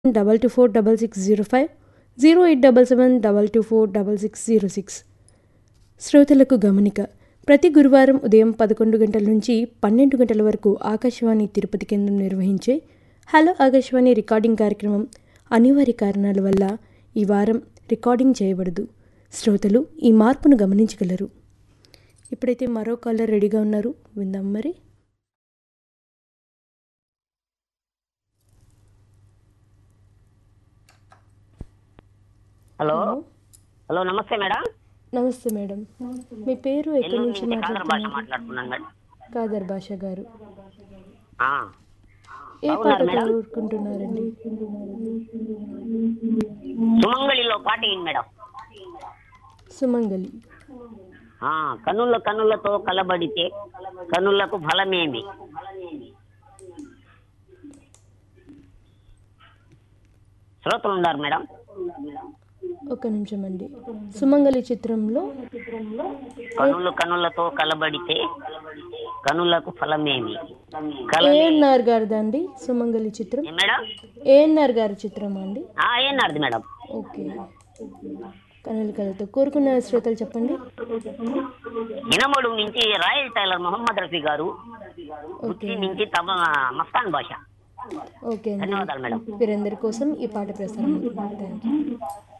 Double two four double six zero five zero eight double seven double two four double six zero six శ్రోతలకు గమనిక ప్రతి గురువారం ఉదయం పదకొండు గంటల నుంచి పన్నెండు గంటల వరకు ఆకాశవాణి తిరుపతి కేంద్రం నిర్వహించే హలో ఆకాశవాణి రికార్డింగ్ కార్యక్రమం అనివార్య కారణాల వల్ల ఈ వారం రికార్డింగ్ చేయబడదు శ్రోతలు ఈ మార్పును గమనించగలరు ఇప్పుడైతే మరో కాలర్ రెడీగా ఉన్నారు విందాం మరి హలో హలో నమస్తే మేడం నమస్తే మేడం మీ పేరు ఎక్కడి నెల్లూరు నుంచి నుంచి కాదర్ భాష మాట్లాడుతున్నారు మాట్లాడుతున్నాను మేడం కాదర్ భాష గారు ఆ, ఏ బాగున్నారు పాట మేడం? కోరుకుంటున్నారండి సుమంగళిలో పాట ఏంటి మేడం సుమంగలి ఆ, కన్నుల కన్నులతో కలబడితే కన్నులకు ఫలమేమి శ్రోతలు ఉన్నారు మేడం ఒక నిమిషం అండి సుమంగలి చిత్రంలో కన్నులు కన్నులతో కలబడితే కన్నులకు ఫలమేమి కలలే ఏఎన్ఆర్ గారిదా అండి సుమంగలి చిత్రం ఏ మేడం ఏఎన్ఆర్ గారి చిత్రం అండి ఆ, ఏనాడిది మేడం ఓకే కనుల కలతో కోరుకున్న శ్రోతలు చెప్పండి ఇనమడు నుంచి రాయల్ టైలర్ మొహమ్మద్ రఫీ గారు ఓకే ఉచ్చి నుంచి తమ మస్తాన్ భాష ఓకే అండి ధన్యవాదాలు మేడం వీరందరి కోసం ఈ పాట ప్రసారం అవుతుంది థ్యాంక్ యూ